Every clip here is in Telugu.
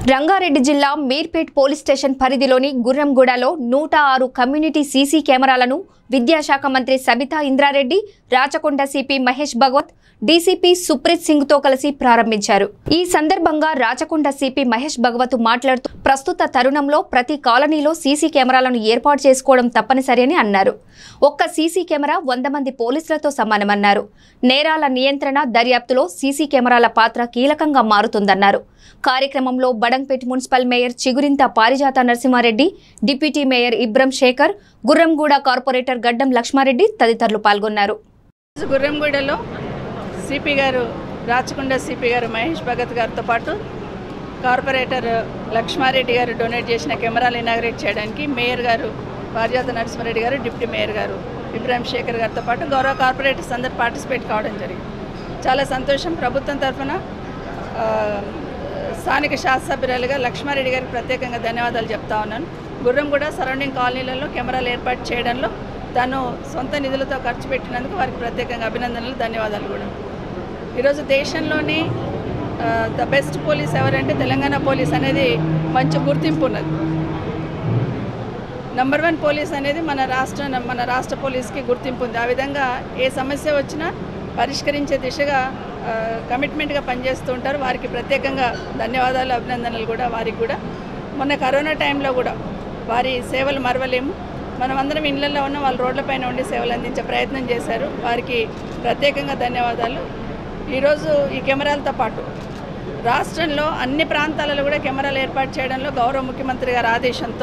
రంగారెడ్డి జిల్లా మీర్పేట్ పోలీస్ స్టేషన్ పరిధిలోని గుర్రంగూడలో నూట ఆరు కమ్యూనిటీ సీసీ కెమెరాలను విద్యాశాఖ మంత్రి సబితా ఇంద్రారెడ్డి రాచకొండ సిపి మహేష్ భగవత్ డీసీపీ సుప్రీత్ సింగ్ తో కలిసి ప్రారంభించారు ఈ సందర్భంగా రాచకొండ సిపి మహేష్ భగవత్ మాట్లాడుతూ ప్రస్తుత తరుణంలో ప్రతి కాలనీలో సీసీ కెమెరాలను ఏర్పాటు చేసుకోవడం తప్పనిసరి అని అన్నారు ఒక్క సీసీ కెమెరా వంద మంది పోలీసులతో సమానమన్నారు నేరాల నియంత్రణ దర్యాప్తులో సీసీ కెమెరాల పాత్ర కీలకంగా మారుతుందన్నారు కార్యక్రమంలో Badangpet municipal mayor Chigurintha Parijatha Narasimha Reddy deputy mayor Ibram Shekar Gurramguda corporator Gaddam Lakshma Reddy తదితరులు పాల్గొన్నారు ఈరోజు గుర్రంగూడలో సిపి గారు రాచకొండ సిపి గారు మహేష్ భగత్ గారితో పాటు కార్పొరేటర్ లక్ష్మారెడ్డి గారు డొనేట్ చేసిన కెమెరాలు ఇనాగ్రేట్ చేయడానికి మేయర్ గారు పారిజాత నరసింహారెడ్డి గారు డిప్యూటీ మేయర్ గారు ఇబ్రాహిం శేఖర్ గారితో పాటు గౌరవ కార్పొరేటర్స్ అందరు పార్టిసిపేట్ కావడం జరిగింది చాలా సంతోషం ప్రభుత్వం తరఫున ఆ, స్థానిక శాసనసభ్యురాలుగా లక్ష్మారెడ్డి గారికి ప్రత్యేకంగా ధన్యవాదాలు చెప్తా ఉన్నాను గుర్రం కూడా సరౌండింగ్ కాలనీలలో కెమెరాలు ఏర్పాటు చేయడంలో తను సొంత నిధులతో ఖర్చు పెట్టినందుకు వారికి ప్రత్యేకంగా అభినందనలు ధన్యవాదాలు కూడా ఈరోజు దేశంలోని ద బెస్ట్ పోలీస్ ఎవరంటే తెలంగాణ పోలీస్ అనేది మంచి గుర్తింపు ఉన్నది నంబర్ వన్ పోలీస్ అనేది మన రాష్ట్ర మన రాష్ట్ర పోలీస్కి గుర్తింపు ఉంది ఆ విధంగా ఏ సమస్య వచ్చినా పరిష్కరించే దిశగా ఆ, కమిట్మెంట్గా పనిచేస్తూ ఉంటారు వారికి ప్రత్యేకంగా ధన్యవాదాలు అభినందనలు కూడా వారికి కూడా మొన్న కరోనా టైంలో కూడా వారి సేవలు మరవలేము మనమందరం ఇళ్లలో ఉన్న వాళ్ళు రోడ్లపైన ఉండి సేవలు అందించే ప్రయత్నం చేశారు వారికి ప్రత్యేకంగా ధన్యవాదాలు ఈరోజు ఈ కెమెరాలతో పాటు రాష్ట్రంలో అన్ని ప్రాంతాలలో కూడా కెమెరాలు ఏర్పాటు చేయడంలో గౌరవ ముఖ్యమంత్రి గారి ఆదేశంతో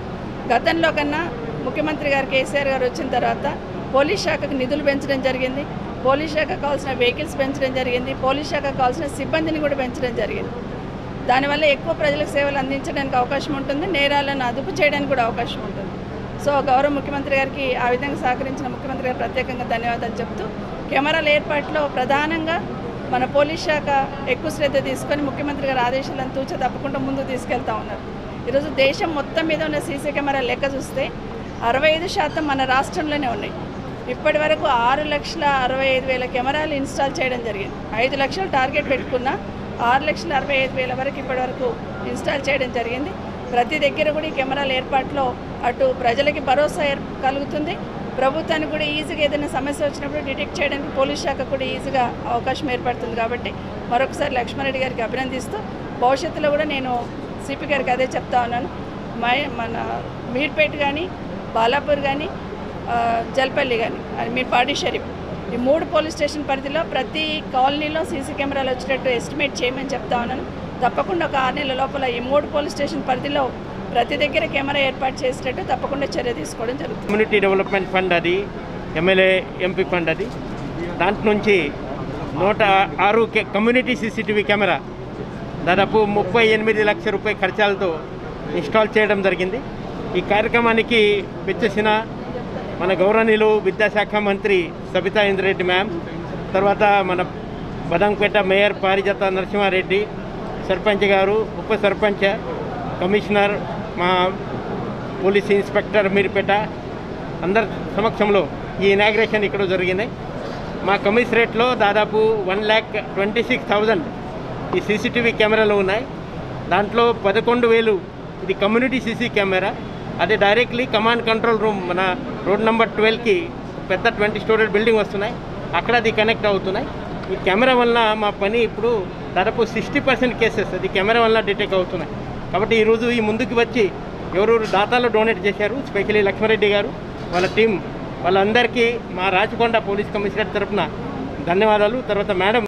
గతంలో కన్నా ముఖ్యమంత్రి గారు కేసీఆర్ గారు వచ్చిన తర్వాత పోలీస్ శాఖకు నిధులు పెంచడం జరిగింది పోలీస్ శాఖకు కావాల్సిన వెహికల్స్ పెంచడం జరిగింది పోలీస్ శాఖకు కావాల్సిన సిబ్బందిని కూడా పెంచడం జరిగింది దానివల్ల ఎక్కువ ప్రజలకు సేవలు అందించడానికి అవకాశం ఉంటుంది నేరాలను అదుపు చేయడానికి కూడా అవకాశం ఉంటుంది సో గౌరవ ముఖ్యమంత్రి గారికి ఆ విధంగా సహకరించిన ముఖ్యమంత్రి గారు ప్రత్యేకంగా ధన్యవాదాలు చెప్తూ కెమెరాల ఏర్పాటులో ప్రధానంగా మన పోలీస్ శాఖ ఎక్కువ శ్రద్ధ తీసుకొని ముఖ్యమంత్రి గారి ఆదేశాలను తూచ తప్పకుండా ముందుకు తీసుకెళ్తా ఉన్నారు ఈరోజు దేశం మొత్తం మీద ఉన్న సీసీ కెమెరా లెక్క చూస్తే అరవై ఐదు శాతం మన రాష్ట్రంలోనే ఉన్నాయి ఇప్పటి వరకు ఆరు లక్షల అరవై ఐదు వేల కెమెరాలు ఇన్స్టాల్ చేయడం జరిగింది ఐదు లక్షలు టార్గెట్ పెట్టుకున్న ఆరు లక్షల అరవై ఐదు వేల వరకు ఇప్పటి వరకు ఇన్స్టాల్ చేయడం జరిగింది ప్రతి దగ్గర కూడా ఈ కెమెరాల ఏర్పాట్లో అటు ప్రజలకి భరోసా ఏర్ కలుగుతుంది ప్రభుత్వానికి కూడా ఈజీగా ఏదైనా సమస్య వచ్చినప్పుడు డిటెక్ట్ చేయడానికి పోలీస్ శాఖ కూడా ఈజీగా అవకాశం ఏర్పడుతుంది కాబట్టి మరొకసారి లక్ష్మారెడ్డి గారికి అభినందిస్తూ భవిష్యత్తులో కూడా నేను సిపి గారికి అదే చెప్తా ఉన్నాను మై మన మీర్పేట్ కానీ బాలాపూర్ కానీ ఆ, జల్పల్లి కానీ అది మీ పాడి షరీఫ్ ఈ మూడు పోలీస్ స్టేషన్ పరిధిలో ప్రతి కాలనీలో సీసీ కెమెరాలు వచ్చేటట్టు ఎస్టిమేట్ చేయమని చెప్తా ఉన్నాను తప్పకుండా ఒక ఆరు నెలల లోపల ఈ మూడు పోలీస్ స్టేషన్ పరిధిలో ప్రతి దగ్గర కెమెరా ఏర్పాటు చేసేటట్టు తప్పకుండా చర్య తీసుకోవడం జరుగుతుంది కమ్యూనిటీ డెవలప్మెంట్ ఫండ్ అది ఎమ్మెల్యే ఎంపీ ఫండ్ అది దాంట్లో నుంచి నూట ఆరు కె- కమ్యూనిటీ సీసీటీవీ కెమెరా దాదాపు ముప్పై ఎనిమిది లక్షల రూపాయల ఖర్చాలతో ఇన్స్టాల్ చేయడం జరిగింది ఈ కార్యక్రమానికి వచ్చేసిన మన గౌరవనీయులు విద్యాశాఖ మంత్రి సబితా ఇంద్రెడ్డి మ్యామ్ తర్వాత మన బదంపేట మేయర్ పారిజాత నరసింహారెడ్డి సర్పంచ్ గారు ఉప సర్పంచ్ కమిషనర్ మా పోలీస్ ఇన్స్పెక్టర్ మీర్పేట అందరి సమక్షంలో ఈ ఇనాగ్రేషన్ ఇక్కడ జరిగినాయి మా కమిషనరేట్లో దాదాపు one lakh twenty six thousand ఈ సీసీటీవీ కెమెరాలు ఉన్నాయి దాంట్లో పదకొండు వేలు ఇది కమ్యూనిటీ సీసీ కెమెరా అది డైరెక్ట్లీ కమాండ్ కంట్రోల్ రూమ్ మన రోడ్ నెంబర్ ట్వెల్వ్కి పెద్ద ట్వంటీ స్టోరీ బిల్డింగ్ వస్తున్నాయి అక్కడ అది కనెక్ట్ అవుతున్నాయి ఈ కెమెరా వల్ల మా పని ఇప్పుడు దాదాపు సిక్స్టీ పర్సెంట్ కేసెస్ అది కెమెరా వల్ల డిటెక్ట్ అవుతున్నాయి కాబట్టి ఈరోజు ఈ ముందుకు వచ్చి ఎవరెవరు దాతాలు డొనేట్ చేశారు స్పెషల్లీ లక్ష్మారెడ్డి గారు వాళ్ళ టీం వాళ్ళందరికీ మా రాచకొండ పోలీస్ కమిషనర్ తరఫున ధన్యవాదాలు తర్వాత మేడం